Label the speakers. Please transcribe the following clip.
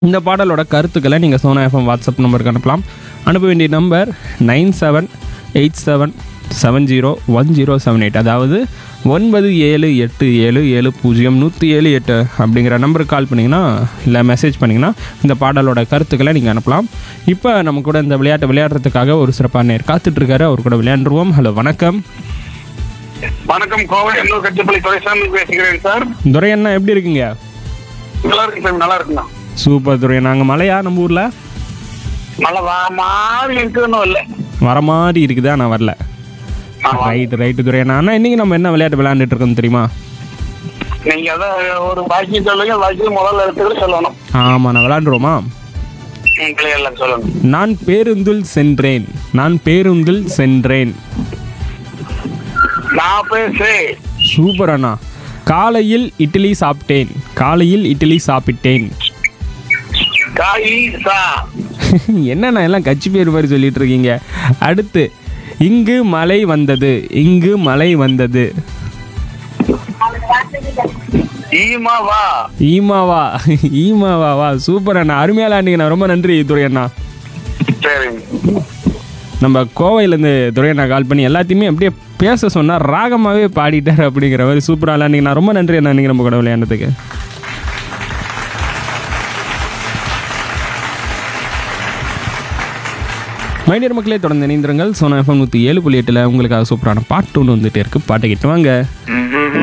Speaker 1: இந்த பாடலோட கருத்துக்களை நீங்கள் சோனா எஃப்எம் வாட்ஸ்அப் நம்பருக்கு அனுப்பலாம் அனுப்ப வேண்டிய number nine seven eight seven seven zero one zero seven eight அதாவது ஒன்பது ஏழு எட்டு ஏழு ஏழு பூஜ்ஜியம் நூற்றி ஏழு எட்டு அப்படிங்கிற நம்பருக்கு கால் பண்ணிங்கன்னா இல்லை மெசேஜ் பண்ணிங்கன்னா இந்த பாடலோட கருத்துக்களை நீங்கள் அனுப்பலாம் இப்போ நம்ம கூட இந்த விளையாட்டை விளையாடுறதுக்காக ஒரு சிறப்பான நேர் காத்துட்ருக்காரு அவர் கூட விளையாண்டுருவோம் ஹலோ வணக்கம்
Speaker 2: வணக்கம் கோவை எண்ணூர் கட்சிப்பள்ளி துரைசாமி பேசுகிறேன் சார்
Speaker 1: துரையண்ணா எப்படி இருக்கீங்க
Speaker 2: நல்லா இருக்கு சார் நல்லா இருக்குண்ணா
Speaker 1: சூப்பர் துரை நாங்கள் மலையா நம்ம ஊரில்
Speaker 2: நல்லா வா மாதிரி இருக்குன்னு இல்லை
Speaker 1: வர மாதிரி இருக்குதா நான் வரல
Speaker 2: ஆமா.
Speaker 1: ரைட்டு ரைட்டு துரையண்ணா அண்ணா இன்னைக்கு நம்ம என்ன விளையாட்டு விளையாண்டுட்டு இருக்கோம் தெரியுமா
Speaker 2: நீங்க அதான் ஒரு பாக்கியம் சொல்லுங்க பாக்கியம் முதல்ல எழுத்துக்கள் சொல்லணும்
Speaker 1: ஆமாம் நான் விளையாண்டுருவோமா
Speaker 2: ம், பிள்ளைகள்லாம் சொல்லணும்
Speaker 1: நான் பேருந்தில் சென்றேன் நான் பேருந்தில் சென்றேன்
Speaker 2: நான் பேசு
Speaker 1: சூப்பர் அண்ணா காலையில் இட்லி சாப்பிட்டேன் காலையில் இட்லி சாப்பிட்டேன்
Speaker 2: காய் சா
Speaker 1: என்னண்ணா எல்லாம் கட்சி பேர் மாதிரி சொல்லிட்டு இருக்கீங்க அடுத்து இங்கு மழை வந்தது இங்கு மழை வந்தது
Speaker 2: ஈமா வா
Speaker 1: ஈமாவா ஈமாவா வா சூப்பர் அண்ணா அருமையால அன்னைக்கு ரொம்ப நன்றி துரை அண்ணா
Speaker 2: சரிங்க
Speaker 1: நம்ம கோவையிலேருந்து துரையண்ணா கால் பண்ணி எல்லாத்தையுமே அப்படியே பேச சொன்னால் ராகமாகவே பாடிட்டார் அப்படிங்கிற மாதிரி சூப்பராக அன்றைக்கி நான் ரொம்ப நன்றி அண்ணா நீங்கள் நம்ம கூட விளையாண்டதுக்கு மைடியர் மக்களே தொடர்ந்து இணைந்திருங்கள் சோனா எஃப்எம் நூற்றி ஏழு புள்ளி எட்டில் உங்களுக்காக சூப்பரான பாட்டு ஒன்று வந்துட்டே இருக்கு பாட்டை கேட்டு வாங்க